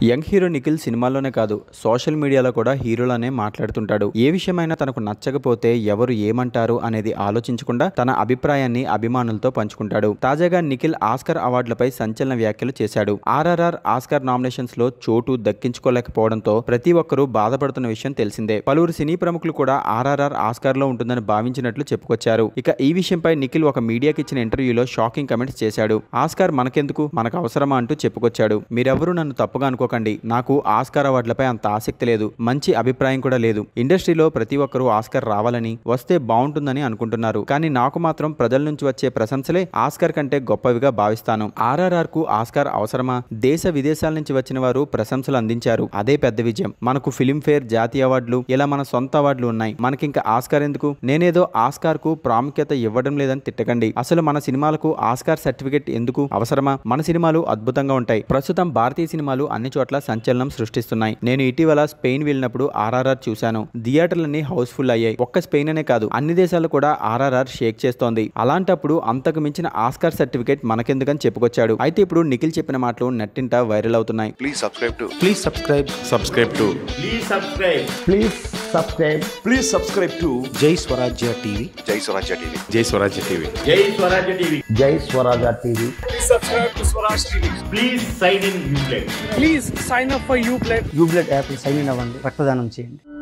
Young hero Nikhil సినిమాల్లోనే కాదు social మీడియాలో కూడా హీరోలనే మాట్లాడుతుంటాడు ఏ విషయమైనా తనకు నచ్చకపోతే ఎవరు ఏమంటారు అనేది ఆలోచించకుండా తన అభిప్రాయాన్ని అభిమానులతో పంచుకుంటాడు తాజాగా నిఖిల్ ఆస్కర్ అవార్డులపై సంచలన వ్యాఖ్యలు చేశాడు ఆర్ఆర్ఆర్ ఆస్కర్ నామినేషన్స్ లో చోటు దక్కించుకోలేకపోవడంతో ప్రతి ఒక్కరూ బాధపడుతున్న విషయం తెలిసిందే పలువురు సినీ ప్రముఖులు కూడా ఆర్ఆర్ఆర్ ఆస్కర్ లో ఉంటుందని భావించినట్లు చెప్పుకొచ్చారు ఇక ఈ విషయంపై నిఖిల్ ఒక మీడియాకి ఇచ్చిన ఇంటర్వ్యూలో షాకింగ్ కమెంట్స్ చేశాడు ఆస్కార్ మనకెందుకు మనకు అవసరమా అంటూ చెప్పుకొచ్చాడు మీరెవరూ నన్ను తప్పుగా అనుకోకండి నాకు ఆస్కార్ అవార్డులపై అంత ఆసక్తి లేదు మంచి అభిప్రాయం కూడా లేదు ఇండస్ట్రీలో ప్రతి ఒక్కరూ ఆస్కార్ రావాలని వస్తే బాగుంటుందని అనుకుంటున్నారు కానీ నాకు మాత్రం ప్రజల నుంచి వచ్చే ప్రశంసలే ఆస్కార్ కంటే గొప్పవిగా భావిస్తాను ఆర్ఆర్ఆర్ కు ఆస్కార్ అవసరమా దేశ విదేశాల నుంచి వచ్చిన వారు ప్రశంసలు అందించారు అదే పెద్ద విజయం మనకు ఫిలింఫేర్ జాతీయ అవార్డులు ఇలా మన సొంత అవార్డులు ఉన్నాయి మనకింక ఆస్కార్ ఎందుకు నేనేదో ఆస్కార్ కు ప్రాముఖ్యత ఇవ్వడం లేదని తిట్టకండి అసలు మన సినిమాలకు ఆస్కార్ సర్టిఫికెట్ ఎందుకు అవసరమా మన సినిమాలు అద్భుతంగా ఉంటాయి ప్రస్తుతం భారతీయ సినిమాలు అన్ని చోట్ల సంచలనం సృష్టిస్తున్నాయి నేను ఇటీవల స్పెయిన్ వెళ్ళినప్పుడు ఆర్ఆర్ఆర్ చూశాను థియేటర్లన్నీ హౌస్ఫుల్ అయ్యాయి ఒక్క స్పెయిన్ అనే కాదు అన్ని దేశాలు కూడా ఆర్ఆర్ఆర్ షేక్ చేస్తోంది అలాంటప్పుడు అంతకు మించిన ఆస్కార్ సర్టిఫికేట్ మనకెందుకని చెప్పుకొచ్చాడు అయితే ఇప్పుడు నిఖిల్ చెప్పిన మాటలు నెట్టింట వైరల్ అవుతున్నాయి Please subscribe to Please subscribe. Subscribe to Please subscribe. Please subscribe. Please subscribe to Jai Swarajya TV. Jai Swarajya TV. Jai Swarajya TV. Jai Swarajya TV. Jai Swaraja TV. Please sign in Uplay. Please sign up for Uplay. Uplay app sign in అవ్వండి రక్తదానం చేయండి